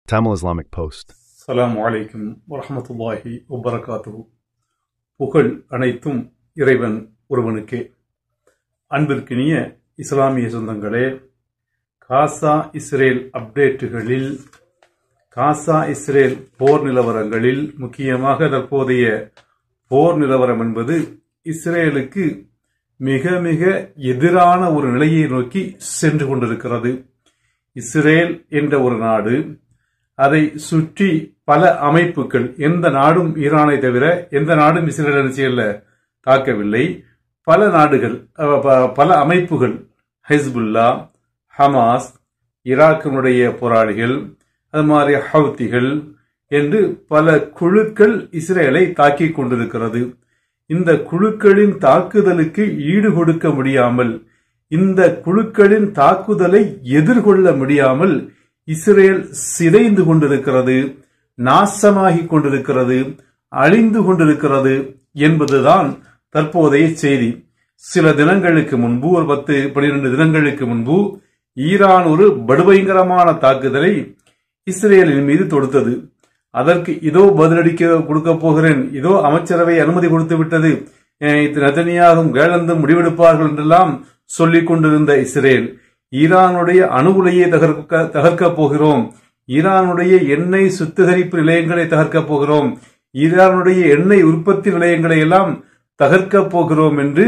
Tamil Islamic Post. அஸ்ஸலாமு அலைக்கும் வரஹ்மத்துல்லாஹி வபரகாத்துஹு புகழ் அனைத்தும் இறைவன் ஒருவனுக்கே அன்பிற்கினிய இஸ்லாமிய சொந்தங்களே காசா இஸ்ரேல் அப்டேட்டுகளில் காசா இஸ்ரேல் போர் நிலவரங்களில் முக்கியமாக தற்போதைய போர் நிலவரம் என்பது இஸ்ரேலுக்கு மிக மிக எதிரான ஒரு நிலையை நோக்கி சென்று கொண்டிருக்கிறது இஸ்ரேல் என்ற ஒரு நாடு அதை சுற்றி பல அமைப்புகள் எந்த நாடும் ஈரானை தவிர எந்த நாடும் இஸ்ரேல் அரசியல்ல தாக்கவில்லை பல நாடுகள் அஹ், ப- பல அமைப்புகள் ஹிஸ்புல்லா ஹமாஸ் ஈராக்கினுடைய போராளிகள் அது மாதிரி ஹவுத்திகள் என்று பல குழுக்கள் இஸ்ரேலை தாக்கிக் கொண்டிருக்கிறது இந்த குழுக்களின் தாக்குதலுக்கு ஈடு கொடுக்க முடியாமல் இந்த குழுக்களின் தாக்குதலை எதிர்கொள்ள முடியாமல் இஸ்ரேல் சிதைந்து கொண்டிருக்கிறது நாசமாகிக் கொண்டிருக்கிறது அழிந்து கொண்டிருக்கிறது என்பதுதான் தற்போதைய செய்தி சில தினங்களுக்கு முன்பு ஒரு பத்து பனிரெண்டு தினங்களுக்கு முன்பு ஈரான் ஒரு படுபயங்கரமான தாக்குதலை இஸ்ரேலின் மீது தொடுத்தது அதற்கு இதோ பதிலடிக்க கொடுக்க போகிறேன் இதோ அமைச்சரவை அனுமதி கொடுத்து விட்டது அஹ் இது நெதனியாகும் வேலந்தும் முடிவெடுப்பார்கள் என்றெல்லாம் சொல்லிக் கொண்டிருந்த இஸ்ரேல் ஈரானுடைய அணு உலையை தகர்க்க தகர்க்கப் போகிறோம் ஈரானுடைய எண்ணெய் சுத்திகரிப்பு நிலையங்களை தகர்க்கப் போகிறோம் ஈரானுடைய எண்ணெய் உற்பத்தி நிலையங்களை எல்லாம் தகர்க்கப் போகிறோம் என்று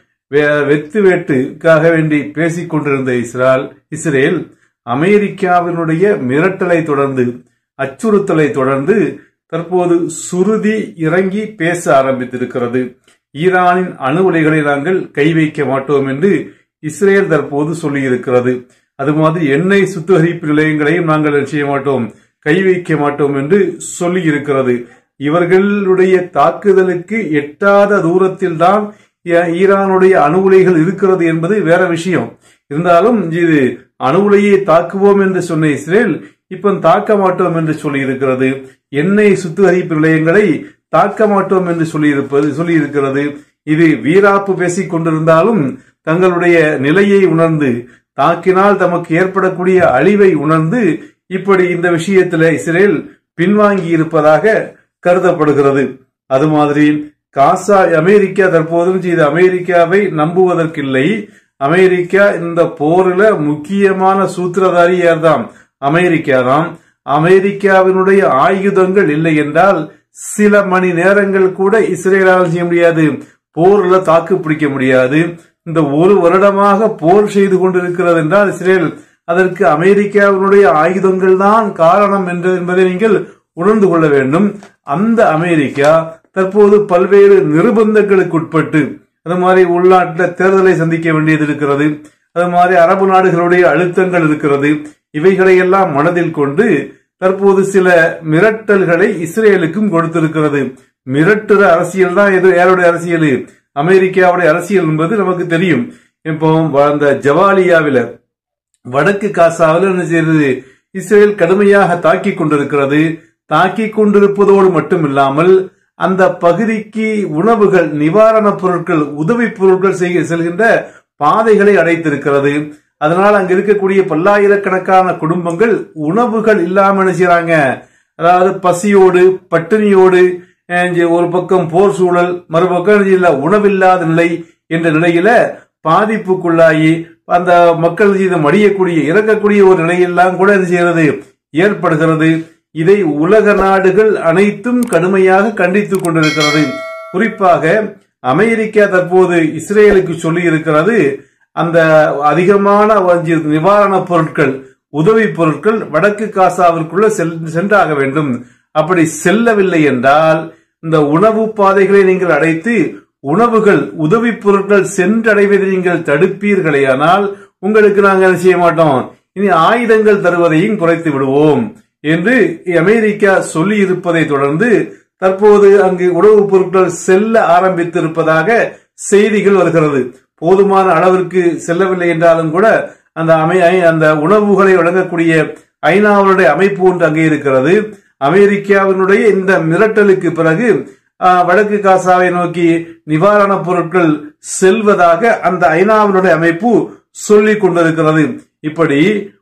வே- வெத்து வேட்டுக்காக வேண்டி பேசிக் கொண்டிருந்த இஸ்ரால் இஸ்ரேல் அமெரிக்காவினுடைய மிரட்டலை தொடர்ந்து அச்சுறுத்தலை தொடர்ந்து தற்போது சுருதி இறங்கி பேச ஆரம்பித்திருக்கிறது ஈரானின் அணு உலைகளை நாங்கள் கை வைக்க மாட்டோம் என்று இஸ்ரேல் தற்போது சொல்லியிருக்கிறது அது மாதிரி எண்ணெய் சுத்திகரிப்பு நிலையங்களையும் நாங்கள் என்ன செய்ய மாட்டோம் கை வைக்க மாட்டோம் என்று சொல்லியிருக்கிறது இவர்களுடைய தாக்குதலுக்கு எட்டாத தூரத்தில் தான் ஈரானுடைய அணு உலைகள் இருக்கிறது என்பது வேற விஷயம் இருந்தாலும் இது அணு உலையை தாக்குவோம் என்று சொன்ன இஸ்ரேல் இப்ப தாக்க மாட்டோம் என்று சொல்லியிருக்கிறது எண்ணெய் சுத்திகரிப்பு நிலையங்களை தாக்க மாட்டோம் என்று சொல்லியிருப்பது சொல்லியிருக்கிறது இது வீராப்பு பேசிக் கொண்டிருந்தாலும் தங்களுடைய நிலையை உணர்ந்து தாக்கினால் தமக்கு ஏற்படக்கூடிய அழிவை உணர்ந்து இப்படி இந்த விஷயத்தில் இஸ்ரேல் பின்வாங்கி இருப்பதாக கருதப்படுகிறது அது மாதிரி காசா அமெரிக்கா தற்போதும் இது அமெரிக்காவை நம்புவதற்கில்லை அமெரிக்கா இந்த போரில் முக்கியமான சூத்திரதாரி யார்தான் அமெரிக்கா தான் அமெரிக்காவினுடைய ஆயுதங்கள் இல்லை என்றால் சில மணி நேரங்கள் கூட இஸ்ரேலால் செய்ய முடியாது போர்ல தாக்கு பிடிக்க முடியாது இந்த ஒரு வருடமாக போர் செய்து கொண்டிருக்கிறது என்றால் இஸ்ரேல் அதற்கு அமெரிக்காவினுடைய ஆயுதங்கள் தான் காரணம் என்று என்பதை நீங்கள் உணர்ந்து கொள்ள வேண்டும் அந்த அமெரிக்கா தற்போது பல்வேறு நிர்பந்தங்களுக்கு உட்பட்டு அது மாதிரி உள்நாட்டில் தேர்தலை சந்திக்க வேண்டியது இருக்கிறது அது மாதிரி அரபு நாடுகளுடைய அழுத்தங்கள் இருக்கிறது இவைகளை எல்லாம் மனதில் கொண்டு தற்போது சில மிரட்டல்களை இஸ்ரேலுக்கும் கொடுத்திருக்கிறது மிரட்டுற அரசியல் தான் எது யாருடைய அரசியல் அமெரிக்காவுடைய அரசியல் என்பது நமக்கு தெரியும் இப்போ அந்த ஜவாலியாவில வடக்கு காசாவில் என்ன செய்யறது இஸ்ரேல் கடுமையாக தாக்கிக் கொண்டிருக்கிறது தாக்கிக் கொண்டிருப்பதோடு மட்டுமில்லாமல் அந்த பகுதிக்கு உணவுகள் நிவாரணப் பொருட்கள் உதவி பொருட்கள் செய்ய செல்கின்ற பாதைகளை அடைத்திருக்கிறது அதனால் அங்க இருக்கக்கூடிய பல்லாயிரக்கணக்கான குடும்பங்கள் உணவுகள் இல்லாம என்ன செய்றாங்க அதாவது பசியோடு பட்டினியோடு அஹ், இங்க ஒரு பக்கம் போர் சூழல் மறுபக்கம் இல்ல உணவில்லாத நிலை என்ற நிலையில பாதிப்புக்குள்ளாகி அந்த மக்கள் இது மடியக்கூடிய இறக்கக்கூடிய ஒரு நிலையெல்லாம் கூட என்ன செய்கிறது ஏற்படுகிறது இதை உலக நாடுகள் அனைத்தும் கடுமையாக கண்டித்துக் கொண்டிருக்கிறது குறிப்பாக அமெரிக்கா தற்போது இஸ்ரேலுக்கு சொல்லி இருக்கிறது அந்த அதிகமான வஞ்சி- நிவாரணப் பொருட்கள் உதவி பொருட்கள் வடக்கு காசாவிற்குள்ள செல் சென்றாக வேண்டும் அப்படி செல்லவில்லை என்றால் இந்த உணவு பாதைகளை நீங்கள் அடைத்து உணவுகள் உதவி பொருட்கள் சென்றடைவதை நீங்கள் தடுப்பீர்களேயானால் உங்களுக்கு நாங்கள் என்ன செய்ய மாட்டோம் இனி ஆயுதங்கள் தருவதையும் குறைத்து விடுவோம் என்று அமெரிக்கா சொல்லி இருப்பதை தொடர்ந்து தற்போது அங்கு உணவுப் பொருட்கள் செல்ல ஆரம்பித்திருப்பதாக செய்திகள் வருகிறது போதுமான அளவிற்கு செல்லவில்லை என்றாலும் கூட அந்த அமை ஐ- அந்த உணவுகளை வழங்கக்கூடிய ஐநாவுடைய அமைப்பு ஒன்று அங்கே இருக்கிறது அமெரிக்காவினுடைய இந்த மிரட்டலுக்கு பிறகு ஆ, வடக்கு காசாவை நோக்கி நிவாரணப் பொருட்கள் செல்வதாக அந்த ஐநாவினுடைய அமைப்பு சொல்லிக் கொண்டிருக்கிறது இப்படி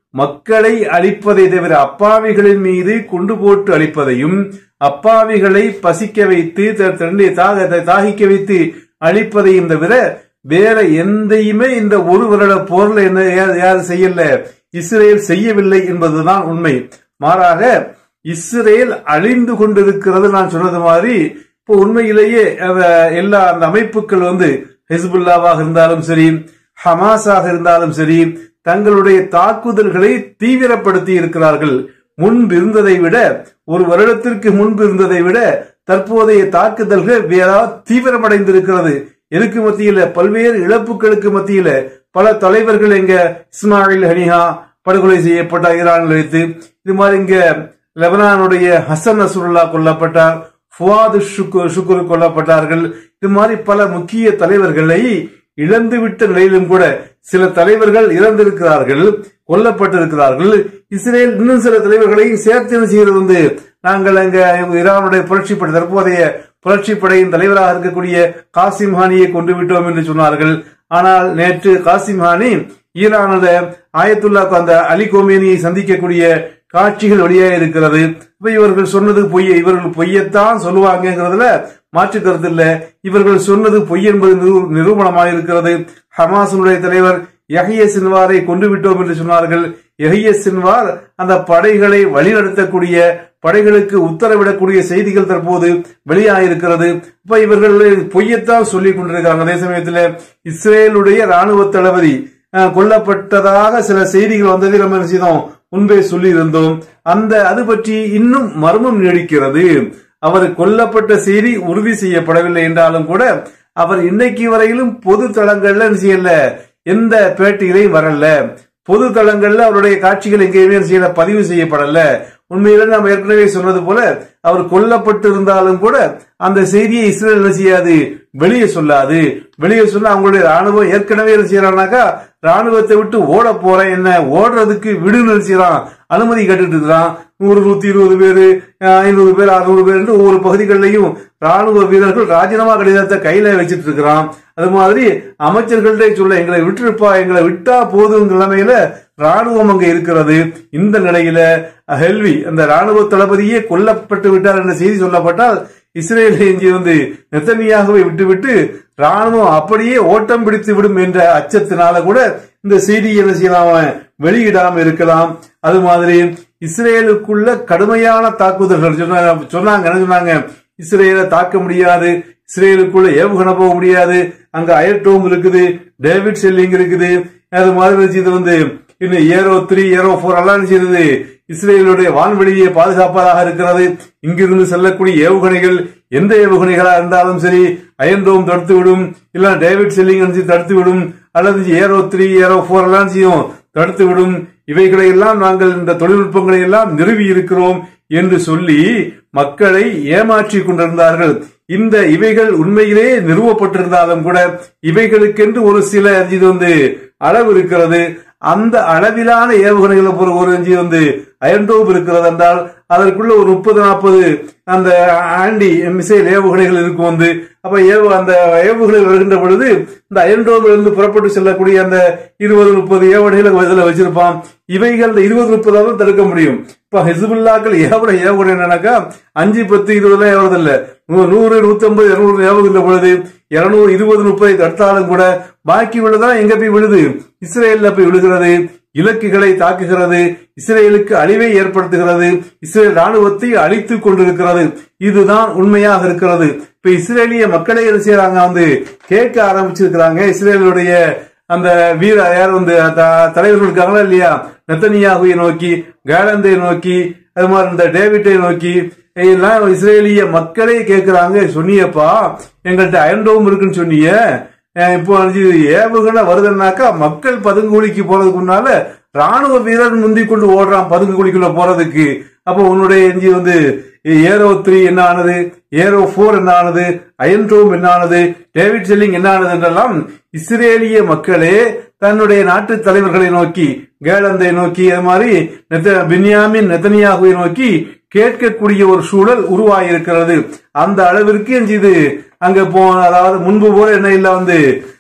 மக்களை அழிப்பதை தவிர அப்பாவிகளின் மீது குண்டு போட்டு அழிப்பதையும் அப்பாவிகளை பசிக்க வைத்து த- தன்னுடைய தாகத்தை தாகிக்க வைத்து அழிப்பதையும் தவிர வேற எந்தையுமே இந்த ஒரு வருட போர்ல என்ன யா- யார் செய்யல இஸ்ரேல் செய்யவில்லை என்பதுதான் உண்மை மாறாக இஸ்ரேல் அழிந்து கொண்டிருக்கிறது நான் சொன்னது மாதிரி இப்போ உண்மையிலேயே அஹ், எல்லா அந்த அமைப்புகள் வந்து ஹிஸ்புல்லாவாக இருந்தாலும் சரி ஹமாஸாக இருந்தாலும் சரி தங்களுடைய தாக்குதல்களை தீவிரப்படுத்தி இருக்கிறார்கள் முன்பு இருந்ததை விட ஒரு வருடத்திற்கு முன்பு இருந்ததை விட தற்போதைய தாக்குதல்கள் வேற தீவிரமடைந்திருக்கிறது எதுக்கு மத்தியில பல்வேறு இழப்புகளுக்கு மத்தியில பல தலைவர்கள் எங்க இஸ்மாயில் ஹனிஹா படுகொலை செய்யப்பட்ட ஈரானில் வைத்து இது மாதிரி இங்க லெபனானுடைய ஹசன் நசுருல்லா கொல்லப்பட்டார் ஃபுவாது ஷுக்கு ஷுக்குர் கொல்லப்பட்டார்கள் இது மாதிரி பல முக்கிய தலைவர்களை இழந்துவிட்ட நிலையிலும் கூட சில தலைவர்கள் இறந்திருக்கிறார்கள் கொல்லப்பட்டிருக்கிறார்கள் இஸ்ரேல் இன்னும் சில தலைவர்களையும் சேர்த்து என்ன செய்கிறது வந்து நாங்கள் அங்க ஈரானுடைய புரட்சிப்படை தற்போதைய புரட்சிப்படையின் தலைவராக இருக்கக்கூடிய காசிம் ஹானியை கொண்டு விட்டோம் என்று சொன்னார்கள் ஆனால் நேற்று காசிம் ஹானி ஈரானோட ஆயத்துல்லா அந்த அலி கோமேனியை சந்திக்கக்கூடிய காட்சிகள் வெளியாக இருக்கிறது இப்ப இவர்கள் சொன்னது பொய் இவர்கள் பொய்யத்தான் சொல்லுவாங்கிறதுல மாற்று கருத்து இல்ல இவர்கள் சொன்னது பொய் என்பது நிரூ- நிரூபணமாக இருக்கிறது ஹமாஸுடைய தலைவர் யஹிய சின்வாரை கொண்டு விட்டோம் என்று சொன்னார்கள் யஹிய சின்வார் அந்த படைகளை வழிநடத்தக்கூடிய படைகளுக்கு உத்தரவிடக்கூடிய செய்திகள் தற்போது வெளியாயிருக்கிறது இப்ப இவர்கள் பொய்யத்தான் சொல்லிக் கொண்டிருக்காங்க அதே சமயத்தில் இஸ்ரேலுடைய ராணுவ தளபதி அஹ், கொல்லப்பட்டதாக சில செய்திகள் வந்ததை நம்ம என்ன செய்தோம் முன்பே சொல்லி இருந்தோம் அந்த அது பற்றி இன்னும் மர்மம் நீடிக்கிறது அவர் கொல்லப்பட்ட செய்தி உறுதி செய்யப்படவில்லை என்றாலும் கூட அவர் இன்னைக்கு வரையிலும் பொது தளங்கள்ல என்ன செய்யல எந்த பேட்டியிலையும் வரல பொது தளங்கள்ல அவருடைய காட்சிகள் எங்கேயுமே என்ன செய்யல பதிவு செய்யப்படல உண்மையில நம்ம ஏற்கனவே சொன்னது போல அவர் கொல்லப்பட்டு இருந்தாலும் கூட அந்த செய்தியை இஸ்ரேல் என்ன செய்யாது வெளியே சொல்லாது வெளியே சொன்னா அவங்களுடைய ராணுவம் ஏற்கனவே என்ன செய்யறாங்கனாக்கா ராணுவத்தை விட்டு ஓட போறேன் என்ன ஓடுறதுக்கு விடுன்னு என்ன செய்யறான் அனுமதி கேட்டுட்டு இருக்கிறான் நூறு நூத்தி இருபது பேரு அஹ், ஐநூறு பேர் அறுநூறு பேர் என்று ஒவ்வொரு பகுதிகளிலையும் ராணுவ வீரர்கள் ராஜினாமா கடிதத்தை கையில வச்சிட்டு இருக்கிறான் அது மாதிரி அமைச்சர்கள்ட்ட சொல்ல எங்களை விட்டுருப்பா எங்களை விட்டா போதும் நிலைமையில ராணுவம் அங்க இருக்கிறது இந்த நிலையில ஹெல்வி அந்த ராணுவ தளபதியே கொல்லப்பட்டு விட்டார் என்ற செய்தி சொல்லப்பட்டால் இஸ்ரேல் இங்கே வந்து நெத்தனியாகவே விட்டுவிட்டு ராணுவம் அப்படியே ஓட்டம் பிடித்து விடும் என்ற அச்சத்தினால கூட இந்த செய்தி என்ன செய்யலாம் அவன் வெளியிடாம இருக்கலாம் அது மாதிரி இஸ்ரேலுக்குள்ள கடுமையான தாக்குதல்கள் சொன்னாங்க சொன்னாங்க என்ன சொன்னாங்க இஸ்ரேலை தாக்க முடியாது இஸ்ரேலுக்குள்ள ஏவுகணை போக முடியாது அங்க அயர்டோம் இருக்குது டேவிட் செல்லிங் இருக்குது அது மாதிரி இது வந்து இன்னும் ஏரோ த்ரீ ஏரோ போர் எல்லாம் செய்தது இஸ்ரேலுடைய வான்வெளியை பாதுகாப்பதாக இருக்கிறது இங்கிருந்து செல்லக்கூடிய ஏவுகணைகள் எந்த ஏவுகணைகளா இருந்தாலும் சரி அயன்டோம் தடுத்து விடும் இல்ல டேவிட் செல்லிங் அனுப்பிச்சு தடுத்து விடும் அல்லது ஏரோ த்ரீ ஏரோ போர் எல்லாம் செய்யும் தடுத்து விடும் இவைகளை எல்லாம் நாங்கள் இந்த தொழில்நுட்பங்களை எல்லாம் நிறுவி இருக்கிறோம் என்று சொல்லி மக்களை ஏமாற்றிக் கொண்டிருந்தார்கள் இந்த இவைகள் உண்மையிலே நிறுவப்பட்டிருந்தாலும் கூட இவைகளுக்கென்று ஒரு சில இது வந்து அளவு இருக்கிறது அந்த அளவிலான ஏவுகணைகளை ஒரு ஒரு இஞ்சி வந்து அயன்டோப் இருக்கிறது என்றால் அதற்குள்ள ஒரு முப்பது நாற்பது அந்த ஆண்டி மிசைல் ஏவுகணைகள் இருக்கும் வந்து அப்ப ஏவு அந்த ஏவுகணைகள் வருகின்ற பொழுது இந்த அயன்டோபில் இருந்து புறப்பட்டு செல்லக்கூடிய அந்த இருபது முப்பது ஏவுகணைகளை இதுல வச்சிருப்பான் இவைகள் இந்த இருபது முப்பதாவது தடுக்க முடியும் இப்ப ஹிசுபுல்லாக்கள் ஏவுட ஏவுகணை என்னன்னாக்கா அஞ்சு பத்து இருபதுல ஏவுறது இல்ல நூ- நூறு நூத்தி ஐம்பது இருநூறு ஏவுகின்ற பொழுது இருநூறு இருபது முப்பதை தடுத்தாலும் கூட பாக்கி உள்ளதான் எங்க போய் விழுது இஸ்ரேல்ல போய் விழுகிறது இலக்குகளை தாக்குகிறது இஸ்ரேலுக்கு அழிவை ஏற்படுத்துகிறது இஸ்ரேல் ராணுவத்தை அழித்துக் கொண்டிருக்கிறது இதுதான் உண்மையாக இருக்கிறது இப்ப இஸ்ரேலிய மக்களை என்ன செய்யறாங்க வந்து கேட்க ஆரம்பிச்சிருக்கிறாங்க இஸ்ரேலுடைய அந்த வீர யார் வந்து த- தலைவர்கள் இருக்காங்களா இல்லையா நெத்தனியாகுவை நோக்கி கேலந்தை நோக்கி அது மாதிரி இந்த டேவிட்டை நோக்கி எல்லாம் இஸ்ரேலிய மக்களே கேட்கிறாங்க சொன்னியப்பா எங்கள்கிட்ட அயன்டோம் இருக்குன்னு சொன்னீங்க அஹ் இப்போ இது ஏவுகணை வருதுன்னாக்கா மக்கள் பதுங்குழிக்கு போறதுக்கு முன்னால ராணுவ வீரர் முந்தி கொண்டு ஓடுறான் பதுங்குழிக்குள்ள போறதுக்கு அப்போ உன்னுடைய எஞ்சி வந்து ஏரோ த்ரீ என்ன ஆனது ஏரோ போர் என்ன ஆனது அயன்டோம் என்ன ஆனது டேவிட் செல்லிங் என்ன ஆனது என்றெல்லாம் இஸ்ரேலிய மக்களே தன்னுடைய நாட்டு தலைவர்களை நோக்கி கேலந்தை நோக்கி அது மாதிரி நெத்த- பின்யாமின் நெத்தனியாகுவை நோக்கி கேட்கக்கூடிய ஒரு சூழல் உருவாகியிருக்கிறது அந்த அளவிற்கு இது அங்க போ அதாவது முன்பு போல என்ன இல்ல வந்து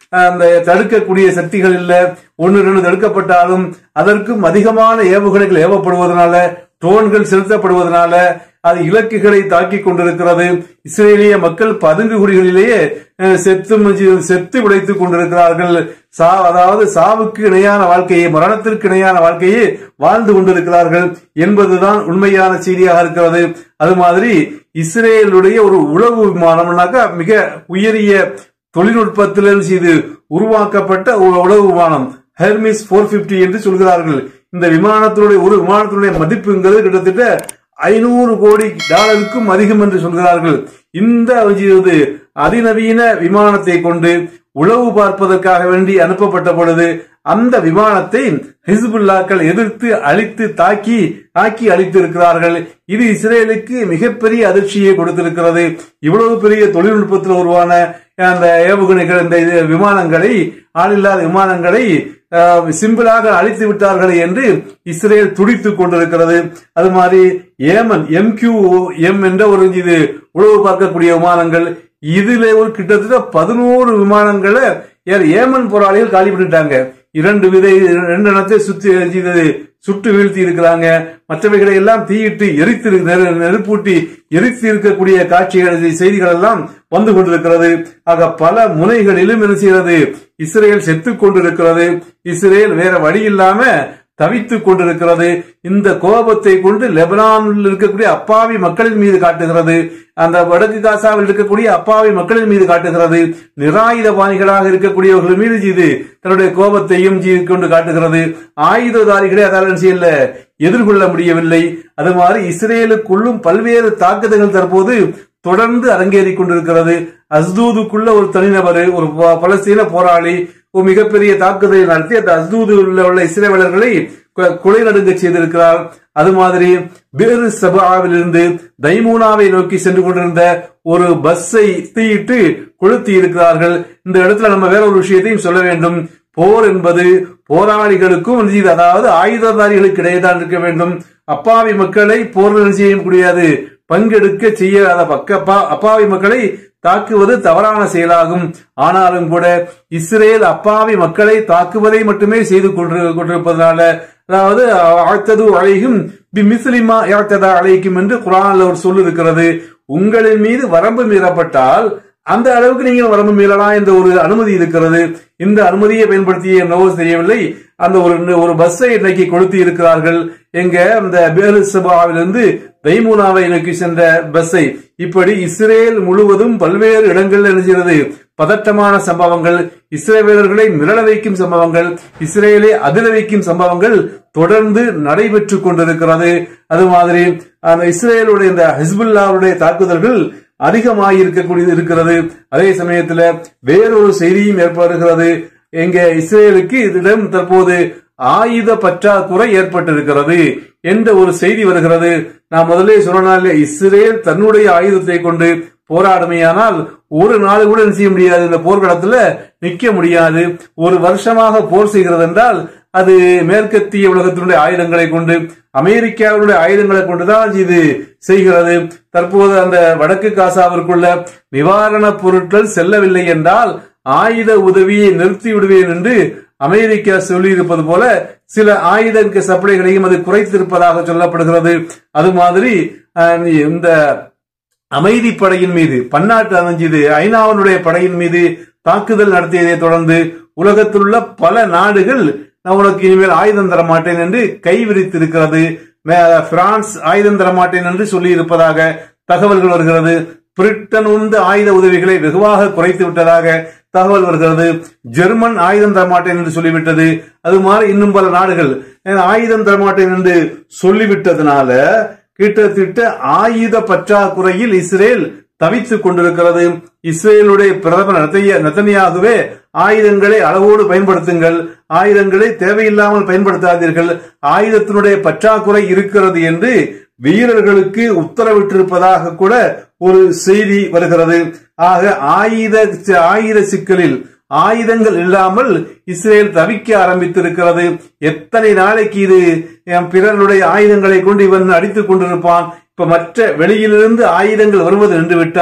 அந்த தடுக்கக்கூடிய சக்திகள் இல்ல ஒன்று ரெண்டு தடுக்கப்பட்டாலும் அதற்கும் அதிகமான ஏவுகணைகள் ஏவப்படுவதனால ட்ரோன்கள் செலுத்தப்படுவதனால அது இலக்குகளை தாக்கி கொண்டிருக்கிறது இஸ்ரேலிய மக்கள் பதுங்கு குடிகளிலேயே அஹ், செத்து மஜி- செத்து விளைத்துக் கொண்டிருக்கிறார்கள் சா அதாவது சாவுக்கு இணையான வாழ்க்கையை மரணத்திற்கு இணையான வாழ்க்கையை வாழ்ந்து கொண்டிருக்கிறார்கள் என்பதுதான் உண்மையான செய்தியாக இருக்கிறது அது மாதிரி இஸ்ரேலுடைய ஒரு உளவு விமானம்னாக்கா மிக உயரிய தொழில்நுட்பத்திலிருந்து இது உருவாக்கப்பட்ட ஒரு உளவு விமானம் ஹெர்மிஸ் 450 என்று சொல்கிறார்கள் இந்த விமானத்தினுடைய ஒரு விமானத்தினுடைய மதிப்புங்கிறது கிட்டத்தட்ட ஐநூறு கோடி டாலருக்கும் அதிகம் என்று சொல்கிறார்கள் இந்த இது அதிநவீன விமானத்தை கொண்டு உளவு பார்ப்பதற்காக வேண்டி அனுப்பப்பட்ட பொழுது அந்த விமானத்தை ஹிஸ்புல்லாக்கள் எதிர்த்து அழித்து தாக்கி தாக்கி அழித்திருக்கிறார்கள் இது இஸ்ரேலுக்கு மிகப்பெரிய அதிர்ச்சியை கொடுத்திருக்கிறது இவ்வளவு பெரிய தொழில்நுட்பத்தில் உருவான அந்த ஏவுகணைகள் இந்த இது விமானங்களை ஆளில்லாத விமானங்களை அஹ், சிம்பிளாக அழித்து விட்டார்கள் என்று இஸ்ரேல் துடித்துக் கொண்டிருக்கிறது அது மாதிரி ஏமன் எம்கியூ எம் என்ற ஒரு இது உளவு பார்க்கக்கூடிய விமானங்கள் இதுல ஒரு கிட்டத்தட்ட பதினோரு விமானங்களை ஏ- ஏமன் போராளிகள் காலி பண்ணிட்டாங்க இரண்டு விதை ரெண்டு இடத்தை சுத்தி இது சுட்டு வீழ்த்தி இருக்கிறாங்க மற்றவைகளை எல்லாம் தீயிட்டு எரித்து இரு- நெரு- நெருப்பூட்டி எரித்து இருக்கக்கூடிய காட்சிகள் செய்திகள் எல்லாம் வந்து கொண்டிருக்கிறது ஆக பல முனைகளிலும் என்ன செய்கிறது இஸ்ரேல் செத்துக் கொண்டிருக்கிறது இஸ்ரேல் வேற வழி இல்லாம தவித்துக் கொண்டிருக்கிறது இந்த கோபத்தை கொண்டு லெபனானில் இருக்கக்கூடிய அப்பாவி மக்களின் மீது காட்டுகிறது அந்த வடக்கு காசாவில் இருக்கக்கூடிய அப்பாவி மக்களின் மீது காட்டுகிறது நிராயுதபாணிகளாக இருக்கக்கூடியவர்கள் மீது இது தன்னுடைய கோபத்தையும் ஜி- கொண்டு காட்டுகிறது ஆயுததாரிகளை அதால் செய்யல எதிர்கொள்ள முடியவில்லை அது மாதிரி இஸ்ரேலுக்குள்ளும் பல்வேறு தாக்குதல்கள் தற்போது தொடர்ந்து அரங்கேறிக் கொண்டிருக்கிறது அஸ்தூதுக்குள்ள ஒரு தனிநபர் ஒரு ப- பலஸ்தீன போராளி ஒரு மிகப்பெரிய தாக்குதலை நடத்தி அந்த அஸ்தூதில் உள்ள உள்ள இஸ்ரேலர்களை கொ- கொலை நடுங்க செய்திருக்கிறார் அது மாதிரி பேரு சபாவிலிருந்து தைமூனாவை நோக்கி சென்று கொண்டிருந்த ஒரு பஸ்ஸை தீயிட்டு கொளுத்தி இருக்கிறார்கள் இந்த இடத்துல நம்ம வேற ஒரு விஷயத்தையும் சொல்ல வேண்டும் போர் என்பது போராளிகளுக்கும் இது அதாவது ஆயுததாரிகளுக்கு இடையே தான் இருக்க வேண்டும் அப்பாவி மக்களை போர் செய்ய முடியாது பங்கெடுக்க செய்யாத பக்க அப்பா- அப்பாவி மக்களை தாக்குவது தவறான செயலாகும் ஆனாலும் கூட இஸ்ரேல் அப்பாவி மக்களை தாக்குவதை மட்டுமே செய்து கொண்டு- கொண்டிருப்பதனால அதாவது ஆழ்த்தது அழைகும் மிஸ்லிமா யாழ்த்ததா அழைக்கும் என்று குரான்ல ஒரு சொல் இருக்கிறது உங்களின் மீது வரம்பு மீறப்பட்டால் அந்த அளவுக்கு நீங்கள் வரம்பு மீறலாம் என்ற ஒரு அனுமதி இருக்கிறது இந்த அனுமதியை பயன்படுத்திய என்னவோ தெரியவில்லை அந்த ஒரு ஒரு பஸ்ஸை இன்னைக்கு கொளுத்தி இருக்கிறார்கள் எங்க அந்த பேரு சபாவிலிருந்து தைமூனாவை நோக்கி சென்ற பஸ்ஸை இப்படி இஸ்ரேல் முழுவதும் பல்வேறு இடங்களில் நினைக்கிறது பதட்டமான சம்பவங்கள் இஸ்ரேலர்களை மிரள வைக்கும் சம்பவங்கள் இஸ்ரேலை அதிர வைக்கும் சம்பவங்கள் தொடர்ந்து நடைபெற்றுக் கொண்டிருக்கிறது அது மாதிரி அந்த இஸ்ரேலுடைய இந்த ஹிஸ்புல்லாவுடைய தாக்குதல்கள் அதிகமாயிருக்கக்கூடியது இருக்கிறது அதே சமயத்துல வேறொரு செய்தியும் ஏற்படுகிறது எங்க இஸ்ரேலுக்கு இதிடம் தற்போது ஆயுத பற்றாக்குறை ஏற்பட்டிருக்கிறது என்ற ஒரு செய்தி வருகிறது நான் முதலே சொன்னால் இஸ்ரேல் தன்னுடைய ஆயுதத்தை கொண்டு போராடுமையானால் ஒரு நாள் கூட என்ன செய்ய முடியாது இந்த போர்க்களத்துல நிக்க முடியாது ஒரு வருஷமாக போர் செய்கிறது என்றால் அது மேற்கத்திய உலகத்தினுடைய ஆயுதங்களை கொண்டு அமெரிக்காவுடைய ஆயுதங்களை கொண்டுதான் இது செய்கிறது தற்போது அந்த வடக்கு காசாவிற்குள்ள நிவாரணப் பொருட்கள் செல்லவில்லை என்றால் ஆயுத உதவியை நிறுத்தி விடுவேன் என்று அமெரிக்கா சொல்லியிருப்பது போல சில ஆயுத சப்ளைகளையும் அது குறைத்திருப்பதாக சொல்லப்படுகிறது அது மாதிரி அஹ், இந்த அமைதி படையின் மீது பன்னாட்டு அமைஞ்சது ஐநாவினுடைய படையின் மீது தாக்குதல் நடத்தியதை தொடர்ந்து உலகத்தில் உள்ள பல நாடுகள் நான் உனக்கு இனிமேல் ஆயுதம் தர மாட்டேன் என்று கைவிரித்திருக்கிறது மே- பிரான்ஸ் ஆயுதம் தர மாட்டேன் என்று சொல்லி இருப்பதாக தகவல்கள் வருகிறது பிரிட்டன் வந்து ஆயுத உதவிகளை வெகுவாக குறைத்து விட்டதாக தகவல் வருகிறது ஜெர்மன் ஆயுதம் தரமாட்டேன் என்று சொல்லிவிட்டது அது மாதிரி இன்னும் பல நாடுகள் அஹ், ஆயுதம் தரமாட்டேன் என்று சொல்லிவிட்டதுனால கிட்டத்தட்ட ஆயுத பற்றாக்குறையில் இஸ்ரேல் தவித்துக் கொண்டிருக்கிறது இஸ்ரேலுடைய பிரதமர் நெத்தனியா- நெத்தனியாகவே ஆயுதங்களை அளவோடு பயன்படுத்துங்கள் ஆயுதங்களை தேவையில்லாமல் பயன்படுத்தாதீர்கள் ஆயுதத்தினுடைய பற்றாக்குறை இருக்கிறது என்று வீரர்களுக்கு உத்தரவிட்டிருப்பதாக கூட ஒரு செய்தி வருகிறது ஆக ஆயுத ஆயுத சிக்கலில் ஆயுதங்கள் இல்லாமல் இஸ்ரேல் தவிக்க ஆரம்பித்திருக்கிறது எத்தனை நாளைக்கு இது என் பிறருடைய ஆயுதங்களை கொண்டு இவன் அடித்துக் கொண்டிருப்பான் இப்ப மற்ற வெளியிலிருந்து ஆயுதங்கள் வருவது நின்றுவிட்டால்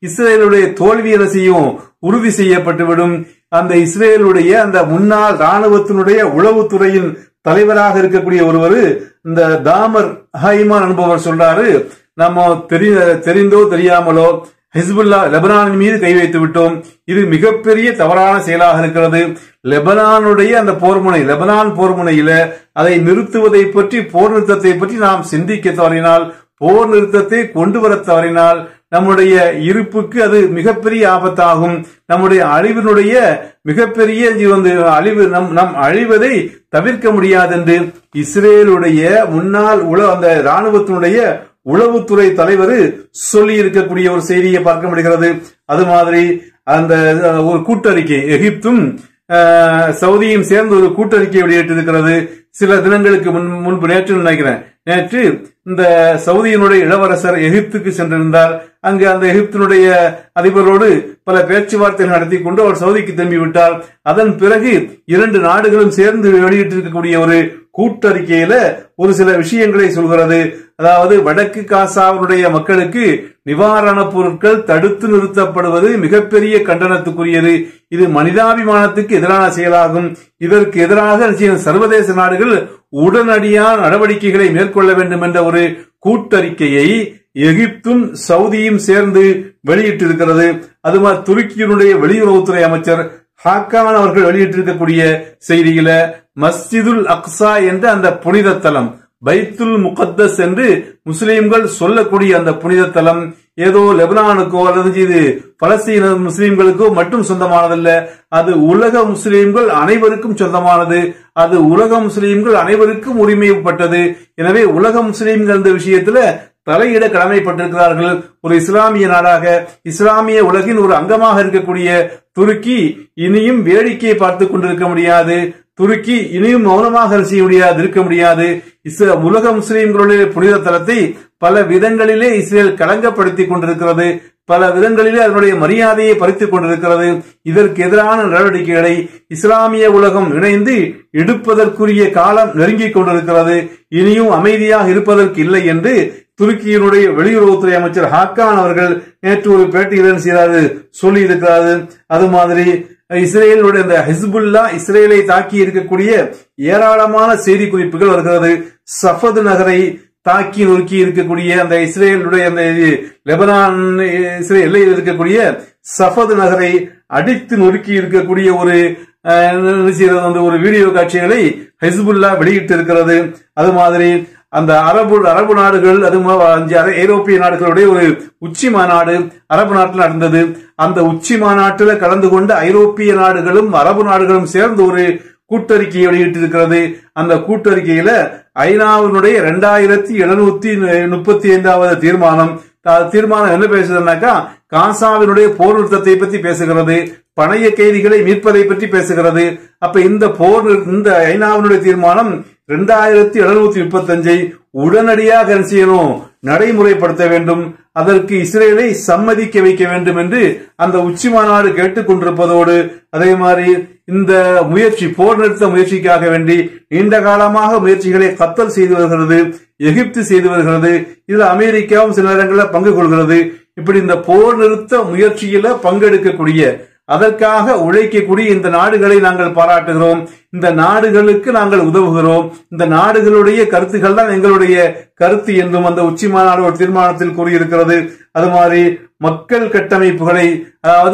இஸ்ரேலுடைய தோல்வி என்ன செய்யும் உறுதி செய்யப்பட்டுவிடும் அந்த இஸ்ரேலுடைய அந்த முன்னாள் ராணுவத்தினுடைய உளவுத்துறையின் தலைவராக இருக்கக்கூடிய ஒருவர் இந்த தாமர் ஹைமான் என்பவர் சொல்றாரு நம்ம தெரி தெரிந்தோ தெரியாமலோ ஹிஸ்புல்லா லெபனானின் மீது கை வைத்து விட்டோம் இது மிகப்பெரிய தவறான செயலாக இருக்கிறது லெபனானுடைய அந்த போர்முனை லெபனான் போர்முனையில அதை நிறுத்துவதை பற்றி போர் நிறுத்தத்தை பற்றி நாம் சிந்திக்க தவறினால் போர் நிறுத்தத்தை கொண்டு வர தவறினால் நம்முடைய இருப்புக்கு அது மிகப்பெரிய ஆபத்தாகும் நம்முடைய அழிவினுடைய மிகப்பெரிய இது வந்து அழிவு நம் நம் அழிவதை தவிர்க்க முடியாது என்று இஸ்ரேலுடைய முன்னாள் உள அந்த ராணுவத்தினுடைய உளவுத்துறை தலைவர் சொல்லி இருக்கக்கூடிய ஒரு செய்தியை பார்க்க முடிகிறது அது மாதிரி அந்த அஹ், ஒரு கூட்டறிக்கை எகிப்தும் அஹ், சவுதியும் சேர்ந்து ஒரு கூட்டறிக்கை வெளியிட்டிருக்கிறது சில தினங்களுக்கு முன் முன்பு நேற்று நினைக்கிறேன் நேற்று இந்த சவுதியினுடைய இளவரசர் எகிப்துக்கு சென்றிருந்தார் அங்கு அந்த எகிப்தினுடைய அதிபரோடு பல பேச்சுவார்த்தைகள் நடத்தி கொண்டு அவர் சவுதிக்கு திரும்பி விட்டார் அதன் பிறகு இரண்டு நாடுகளும் சேர்ந்து வெளியிட்டிருக்கக்கூடிய ஒரு கூட்டறிக்கையில ஒரு சில விஷயங்களை சொல்கிறது அதாவது வடக்கு காசாவினுடைய மக்களுக்கு நிவாரணப் பொருட்கள் தடுத்து நிறுத்தப்படுவது மிகப்பெரிய கண்டனத்துக்குரியது இது மனிதாபிமானத்துக்கு எதிரான செயலாகும் இதற்கு எதிராக நிச்சயம் சர்வதேச நாடுகள் உடனடியான நடவடிக்கைகளை மேற்கொள்ள வேண்டும் என்ற ஒரு கூட்டறிக்கையை எகிப்தும் சவுதியும் சேர்ந்து வெளியிட்டிருக்கிறது அது மாதிரி துருக்கியினுடைய வெளியுறவுத்துறை அமைச்சர் ஹாக்கான் அவர்கள் வெளியிட்டிருக்கக்கூடிய செய்தியில மஸ்ஜிதுல் அக்ஸா என்ற அந்த புனித தலம் பைத்துல் முகத்தஸ் என்று முஸ்லிம்கள் சொல்லக்கூடிய அந்த புனித தலம் ஏதோ லெபனானுக்கோ அல்லது இது பலஸ்தீன முஸ்லிம்களுக்கோ மட்டும் சொந்தமானதல்ல அது உலக முஸ்லிம்கள் அனைவருக்கும் சொந்தமானது அது உலக முஸ்லிம்கள் அனைவருக்கும் உரிமைப்பட்டது எனவே உலக முஸ்லிம்கள் இந்த விஷயத்துல தலையிட கடமைப்பட்டிருக்கிறார்கள் ஒரு இஸ்லாமிய நாடாக இஸ்லாமிய உலகின் ஒரு அங்கமாக இருக்கக்கூடிய துருக்கி இனியும் வேடிக்கையை பார்த்து கொண்டிருக்க முடியாது துருக்கி இனியும் மௌனமாக செய்ய முடியாது இருக்க முடியாது இஸ்ரே- உலக முஸ்லிம்களுடைய புனித தலத்தை பல விதங்களிலே இஸ்ரேல் களங்கப்படுத்திக் கொண்டிருக்கிறது பல விதங்களிலே அதனுடைய மரியாதையை பறித்துக் கொண்டிருக்கிறது இதற்கு எதிரான நடவடிக்கைகளை இஸ்லாமிய உலகம் இணைந்து எடுப்பதற்குரிய காலம் நெருங்கிக் கொண்டிருக்கிறது இனியும் அமைதியாக இருப்பதற்கு இல்லை என்று துருக்கியினுடைய வெளியுறவுத்துறை அமைச்சர் ஹாக்கான் அவர்கள் நேற்று ஒரு பேட்டியில் என்ன செய்கிறாரு சொல்லி இருக்கிறாரு அது மாதிரி இஸ்ரேலுடைய இந்த ஹிஸ்புல்லா இஸ்ரேலை தாக்கி இருக்கக்கூடிய ஏராளமான செய்தி குறிப்புகள் வருகிறது சஃபது நகரை தாக்கி நொறுக்கி இருக்கக்கூடிய அந்த இஸ்ரேலுடைய அந்த இது, லெபனான் இஸ்ரேல் எல்லையில் இருக்கக்கூடிய சஃபது நகரை அடித்து நொறுக்கி இருக்கக்கூடிய ஒரு அஹ், என்ன செய்யறது, அந்த ஒரு வீடியோ காட்சிகளை ஹிஸ்புல்லா வெளியிட்டு இருக்கிறது அது மாதிரி அந்த அரபு அரபு நாடுகள் அது ம- அஞ்சு அரை- ஐரோப்பிய நாடுகளுடைய ஒரு உச்சி மாநாடு அரபு நாட்டில் நடந்தது அந்த உச்சி மாநாட்டில் கலந்து கொண்ட ஐரோப்பிய நாடுகளும் அரபு நாடுகளும் சேர்ந்து ஒரு கூட்டறிக்கையை வெளியிட்டிருக்கிறது அந்த கூட்டறிக்கையில ஐநாவினுடைய இரண்டாயிரத்தி எழுநூத்தி முப்பத்தி ஐந்தாவது தீர்மானம் த- தீர்மானம் என்ன பேசுதுன்னாக்கா காசாவினுடைய போர் நிறுத்தத்தை பற்றி பேசுகிறது பணைய கைதிகளை மீட்பதை பற்றி பேசுகிறது அப்ப இந்த போர் நிறு- இந்த ஐநாவினுடைய தீர்மானம் இரண்டாயிரத்தி எழுநூத்தி முப்பத்தஞ்சை உடனடியாக என்ன செய்யணும் நடைமுறைப்படுத்த வேண்டும் அதற்கு இஸ்ரேலை சம்மதிக்க வைக்க வேண்டும் என்று அந்த உச்சி மாநாடு கேட்டுக் கொண்டிருப்பதோடு அதே மாதிரி இந்த முயற்சி போர் நிறுத்த முயற்சிக்காக வேண்டி நீண்ட காலமாக முயற்சிகளை கத்தல் செய்து வருகிறது எகிப்து செய்து வருகிறது இதுல அமெரிக்காவும் சில நேரங்களில் பங்கு கொள்கிறது இப்படி இந்த போர் நிறுத்த முயற்சியில பங்கெடுக்கக்கூடிய அதற்காக உழைக்கக்கூடிய இந்த நாடுகளை நாங்கள் பாராட்டுகிறோம் இந்த நாடுகளுக்கு நாங்கள் உதவுகிறோம் இந்த நாடுகளுடைய கருத்துக்கள் தான் எங்களுடைய கருத்து என்றும் அந்த உச்சி மாநாடு ஒரு தீர்மானத்தில் கூறியிருக்கிறது அது மாதிரி மக்கள் கட்டமைப்புகளை அதாவது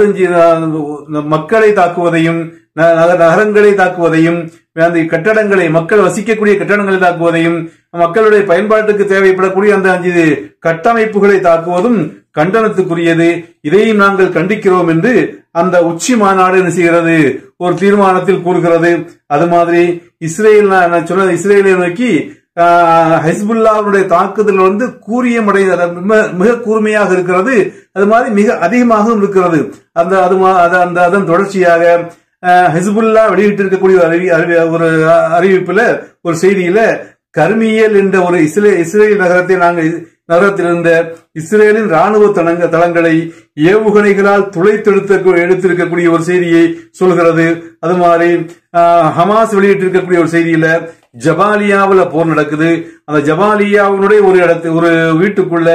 இங்க, மக்களை தாக்குவதையும் ந- நகர- நகரங்களை தாக்குவதையும் அந்த கட்டடங்களை மக்கள் வசிக்கக்கூடிய கட்டடங்களை தாக்குவதையும் மக்களுடைய பயன்பாட்டுக்கு தேவைப்படக்கூடிய அந்த அஞ்சு கட்டமைப்புகளை தாக்குவதும் கண்டனத்துக்குரியது இதையும் நாங்கள் கண்டிக்கிறோம் என்று அந்த உச்சி மாநாடு என்ன செய்கிறது ஒரு தீர்மானத்தில் கூறுகிறது அது மாதிரி இஸ்ரேல் நான் நான் சொன்னது இஸ்ரேலை நோக்கி ஆஹ், ஹிஸ்புல்லாவுடைய தாக்குதல் வந்து கூறியமடை மிக- மிக கூர்மையாக இருக்கிறது அது மாதிரி மிக அதிகமாகவும் இருக்கிறது அந்த அது மா- அது- அந்த அதன் தொடர்ச்சியாக ஆஹ், ஹிஸ்புல்லா வெளியிட்டிருக்கக்கூடிய ஒரு அறிவி அறிவி- ஒரு அறிவிப்புல ஒரு செய்தியில கர்மியல் என்ற ஒரு இஸ்ரே இஸ்ரேல் நகரத்தை நாங்கள் நகரத்தில் இருந்த இஸ்ரேலின் ராணுவ தளங்க தளங்களை ஏவுகணைகளால் துளைத்தெடுத்த எடுத்திருக்கக்கூடிய ஒரு செய்தியை சொல்கிறது அது மாதிரி ஆஹ், ஹமாஸ் வெளியிட்டிருக்கக்கூடிய ஒரு செய்தியில ஜபாலியாவுல போர் நடக்குது அந்த ஜபாலியாவினுடைய ஒரு இடத்து ஒரு வீட்டுக்குள்ள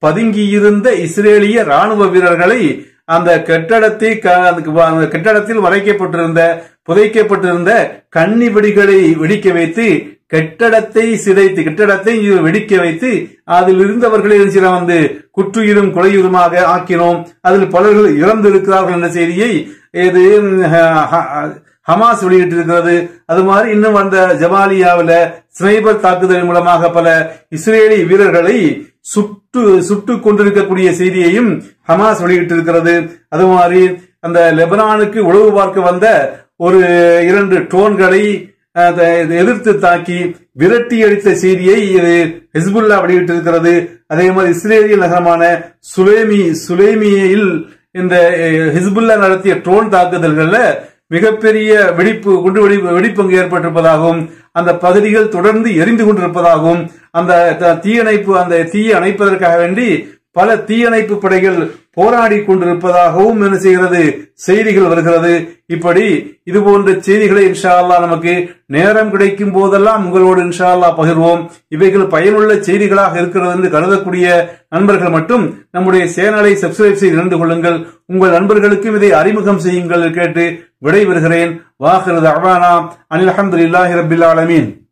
பதுங்கியிருந்த இஸ்ரேலிய ராணுவ வீரர்களை அந்த கட்டடத்தை க- அந்த அந்த கட்டடத்தில் மறைக்கப்பட்டிருந்த புதைக்கப்பட்டிருந்த கன்னி வெடிகளை வெடிக்க வைத்து கட்டடத்தை சிதைத்து கட்டடத்தை வெடிக்க வைத்து அதில் இருந்தவர்களை என்ன செய்யலாம் வந்து குற்றுயிரும் கொலையுருமாக ஆக்கினோம் அதில் பலர்கள் இறந்து இருக்கிறார்கள் என்ற செய்தியை இது ம், ஹ- ஹ- ஹமாஸ் வெளியிட்டிருக்கிறது அது மாதிரி இன்னும் அந்த ஜமாலியாவில் ஸ்னைபர் தாக்குதல் மூலமாக பல இஸ்ரேலி வீரர்களை சுட்டு சுட்டு கொண்டிருக்கக்கூடிய செய்தியையும் ஹமாஸ் வெளியிட்டிருக்கிறது அது மாதிரி அந்த லெபனானுக்கு உளவு பார்க்க வந்த ஒரு இரண்டு ட்ரோன்களை அதை எதிர்த்து தாக்கி விரட்டி அடித்த செய்தியை இது ஹிஸ்புல்லா வெளியிட்டிருக்கிறது அதே மாதிரி இஸ்ரேலிய நகரமான சுலேமி சுலேமியில் இந்த அஹ், ஹிஸ்புல்லா நடத்திய ட்ரோன் தாக்குதல்கள்ல மிகப்பெரிய வெடிப்பு குண்டு வெடி வெடிப்பங்கு ஏற்பட்டிருப்பதாகவும் அந்த பகுதிகள் தொடர்ந்து எரிந்து கொண்டிருப்பதாகவும் அந்த த- தீயணைப்பு அந்த தீயை அணைப்பதற்காக வேண்டி பல தீயணைப்பு படைகள் போராடி கொண்டிருப்பதாகவும் என்ன செய்கிறது செய்திகள் வருகிறது இப்படி இது போன்ற செய்திகளை இன்ஷா அல்லாஹ் நமக்கு நேரம் கிடைக்கும் போதெல்லாம் உங்களோடு இன்ஷா அல்லாஹ் பகிர்வோம் இவைகள் பயனுள்ள செய்திகளாக இருக்கிறது என்று கருதக்கூடிய நண்பர்கள் மட்டும் நம்முடைய சேனலை சப்ஸ்கிரைப் செய்து இணைந்து கொள்ளுங்கள் உங்கள் நண்பர்களுக்கும் இதை அறிமுகம் செய்யுங்கள் கேட்டு விடைபெறுகிறேன் வாஹிருது அவானா அனில் அஹமதுல்லாஹி ரபில் ஆலமீன்